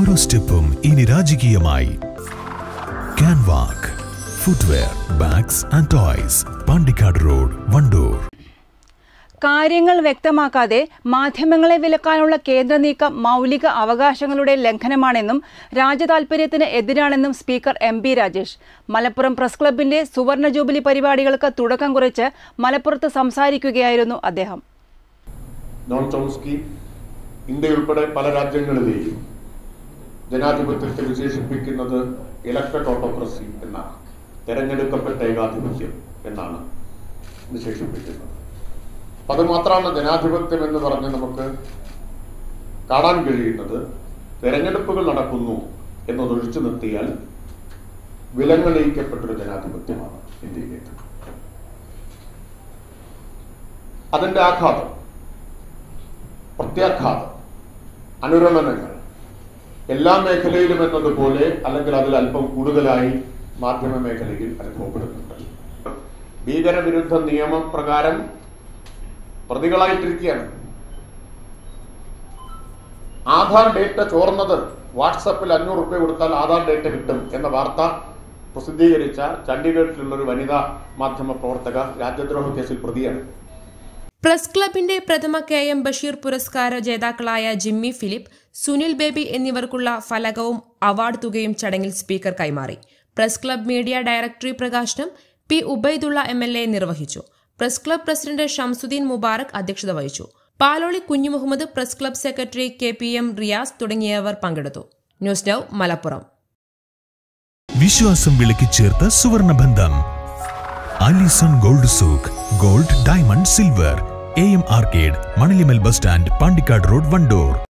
ഓരോ സ്റ്റെപ്പും ഇനി രാജകീയമായി Canwalk footwear bags and toys Pandikkad road Wandoor കാര്യങ്ങൾ വ്യക്തമാക്കാതെ മാധ്യമങ്ങളെ വിലക്കാനുള്ള കേന്ദ്ര നീക്കം മൗലിക അവകാശങ്ങളുടെ ലംഘനമാണെന്നും രാജ്യതാൽപര്യത്തിന് എതിരാണെന്നും speaker M P Rajesh Malappuram press ക്ലബിന്റെ സുവർണ ജൂബിലി പരിപാടികൾക്ക് തുടക്കം കുറിച്ച് മലപ്പുറത്ത് സംസാരിക്കുകയായിരുന്നു അദ്ദേഹം നോൺ ചോംസ്കി ഇന്ത്യയുൾപ്പെടെ പല രാജ്യങ്ങളിലെയും ജനാധിപത്യത്തെ വിശേഷിപ്പിക്കുന്നത് ഇലക്ടഡ് ഓട്ടോക്രസി എന്നാണ് തെരഞ്ഞെടുക്കപ്പെട്ട ഏകാധിപത്യം എന്നാണ് വിശേഷിപ്പിക്കുന്നത് അപ്പൊ അത് മാത്രമാണ് ജനാധിപത്യം എന്ന് പറഞ്ഞ് നമുക്ക് കാണാൻ കഴിയുന്നത് തെരഞ്ഞെടുപ്പുകൾ നടക്കുന്നു എന്നതൊഴിച്ചു നിർത്തിയാൽ വിലങ്ങണിയിക്കപ്പെട്ടൊരു ജനാധിപത്യമാണ് ഇന്ത്യയിലേക്ക് അതിന്റെ ആഘാതം പ്രത്യാഘാതം അനുരണനങ്ങൾ എല്ലാ മേഖലയിലും എന്നതുപോലെ അല്ലെങ്കിൽ അതിൽ അല്പം കൂടുതലായി മാധ്യമ മേഖലയിൽ അനുഭവപ്പെടുന്നുണ്ട് ഭീകരവിരുദ്ധ നിയമപ്രകാരം പ്രതികളായിട്ടിരിക്കുകയാണ് ആധാർ ഡേറ്റ ചോർന്നത് വാട്സപ്പിൽ അഞ്ഞൂറ് റുപ്യ കൊടുത്താൽ ആധാർ ഡേറ്റ കിട്ടും എന്ന വാർത്ത പ്രസിദ്ധീകരിച്ച ചണ്ഡീഗഡിലുള്ള ഒരു വനിതാ മാധ്യമ പ്രവർത്തക രാജ്യദ്രോഹ കേസിൽ പ്രതിയാണ് പ്രസ് ക്ലബിന്റെ പ്രഥമ കെ എം ബഷീർ പുരസ്കാര ജേതാക്കളായ ജിമ്മി ഫിലിപ്പ് സുനിൽ ബേബി എന്നിവർക്കുള്ള ഫലകവും അവാർഡ് തുകയും ചടങ്ങിൽ സ്പീക്കർ കൈമാറി പ്രസ് ക്ലബ് മീഡിയ ഡയറക്ടറി പ്രകാശനം P Ubaidulla M L A നിർവഹിച്ചു press club president Shamsuddin Mubarak അധ്യക്ഷത വഹിച്ചു Paloli Kunjumuhammad press club secretary K P M Riyas തുടങ്ങിയവർ പങ്കെടുത്തു ന്യൂസ് ഡൗ മലപ്പുറം വിശ്വാസം വിളക്കി ചേർത്ത സുവർണ ബന്ധം Alison gold souk gold diamond silver A M arcade Manalimal bus stand Pandikkad road Wandoor